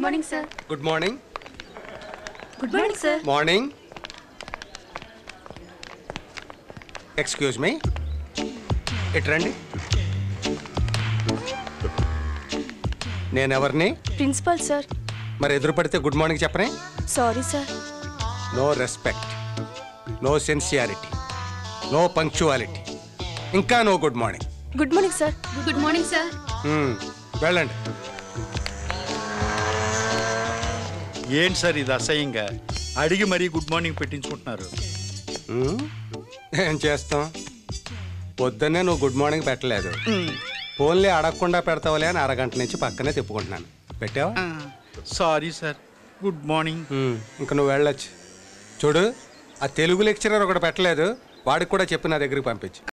Good morning sir good morning good morning sir morning excuse me ఇటు రండి నేనెవరిని principal sir మరి ఎదురు పడితే గుడ్ మార్నింగ్ చెప్పనే sorry sir no respect no sincerity no punctuality ఇంకా no good morning good morning sir good morning sir వెళ్ళండి ఏంటి సార్ ఇది అసహ్యంగా అడిగి మరీ గుడ్ మార్నింగ్ పెట్టించుకుంటున్నారు Hmm? ఏం చేస్తాం పొద్దున్నే నువ్వు గుడ్ మార్నింగ్ పెట్టలేదు ఫోన్లే అడగకుండా పెడతావులే అని అరగంట నుంచి పక్కనే తిప్పుకుంటున్నాను పెట్టావా sorry sir good morning Hmm. ఇంకా నువ్వు వెళ్ళొచ్చు చూడు ఆ తెలుగు లెక్చరర్ ఒకటి పెట్టలేదు వాడికి కూడా చెప్పి నా దగ్గరికి పంపించు